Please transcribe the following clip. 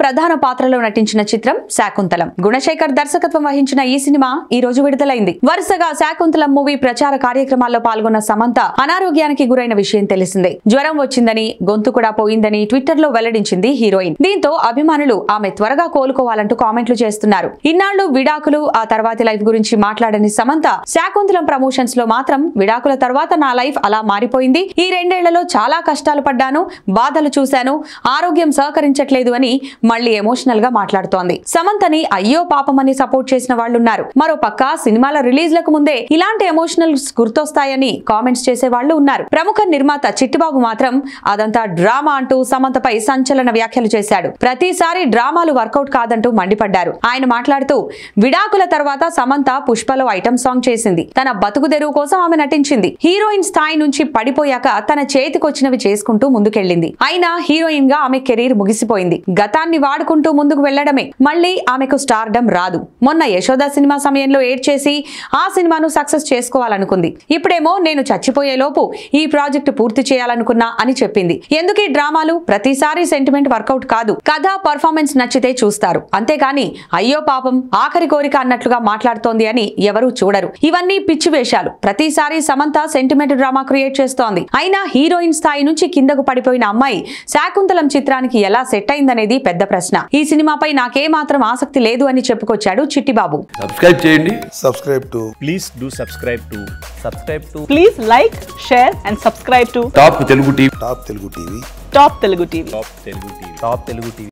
ప్రధాన పాత్రలో నటించిన చిత్రం శాకుంతలం గుణశేఖర్ దర్శకత్వం వహించిన ఈ సినిమా ఈ రోజు విడుదలైంది వరుసగా శాకుంతలం మూవీ ప్రచార కార్యక్రమాల్లో పాల్గొన్న సమంత అనారోగ్యానికి గురైన విషయం తెలిసిందే జ్వరం వచ్చిందని గొంతు కూడా పోయిందని ట్విట్టర్ లో వెల్లడించింది హీరోయిన్ దీంతో అభిమానులు ఆమె త్వరగా కోలుకోవాలంటూ కామెంట్లు చేస్తున్నారు ఇన్నాళ్లు విడాకులు ఆ తర్వాతి లైఫ్ గురించి మాట్లాడని సమంత శాకుంతలం ప్రమోషన్స్ లో మాత్రం విడాకుల తర్వాత నా లైఫ్ అలా మారిపోయింది ఈ రెండేళ్లలో చాలా కష్టాలు పడ్డాను బాధలు చూశాను ఆరోగ్యం సహకరించట్లేదు అని మళ్ళీ ఎమోషనల్ గా మాట్లాడుతోంది సమంతని అయ్యో పాపమని సపోర్ట్ చేసిన వాళ్ళున్నారు మరో పక్క సినిమాల రిలీజ్ లకు ముందే ఇలాంటి ఎమోషనల్స్ గుర్తొస్తాయని కామెంట్స్ చేసే వాళ్ళు ఉన్నారు ప్రముఖ నిర్మాత చిట్టిబాబు మాత్రం అదంతా డ్రామా అంటూ సమంతపై సంచలన వ్యాఖ్యలు చేశాడు ప్రతిసారి డ్రామాలు వర్కౌట్ కాదంటూ మండిపడ్డారు ఆయన మాట్లాడుతూ విడాకుల తర్వాత సమంత పుష్పలో ఐటమ్ సాంగ్ చేసింది తన బతుకు తెరువు కోసం ఆమె నటించింది హీరోయిన్ స్థాయి నుంచి పడిపోయాక తన చేతికొచ్చినవి చేసుకుంటూ ముందుకెళ్ళింది అయినా హీరోయిన్ గా ఆమె కెరీర్ ముగిసిపోయింది గతాన్ని వాడుకుంటూ ముందుకు వెళ్లడమే మళ్ళీ ఆమెకు స్టార్డమ్ రాదు మొన్న యశోద సినిమా సమయంలో ఏడ్ చేసి ఆ సినిమాను సక్సెస్ చేసుకోవాలనుకుంది ఇప్పుడేమో నేను చచ్చిపోయే లోపు ఈ ప్రాజెక్టు పూర్తి చేయాలనుకున్నా అని చెప్పింది ఎందుకు ఈ డ్రామాలు ప్రతిసారి సెంటిమెంట్ వర్కౌట్ కాదు కథ పర్ఫార్మెన్స్ నచ్చితే చూస్తారు అంతేకాని అయ్యో పాపం ఆఖరి కోరిక అన్నట్లుగా మాట్లాడుతోంది అని ఎవరూ చూడరు ఇవన్నీ పిచ్చి వేషాలు ప్రతిసారి సమంత సెంటిమెంట్ డ్రామా క్రియేట్ చేస్తోంది అయినా హీరోయిన్ స్థాయి నుంచి కిందకు పడిపోయిన అమ్మాయి శాకుంతలం చిత్రానికి ఎలా సెట్ అయిందనేది పెద్ద ప్రశ్న ఈ సినిమాపై నాకేమాత్రం ఆసక్తి లేదు అని చెప్పుకొచ్చాడు చిట్టిబాబు సబ్స్క్రైబ్ చేయండి subscribe to please do subscribe to subscribe to Please like, share, and subscribe to top Telugu TV Top Telugu TV. Top Telugu TV. top telugu tv top telugu tv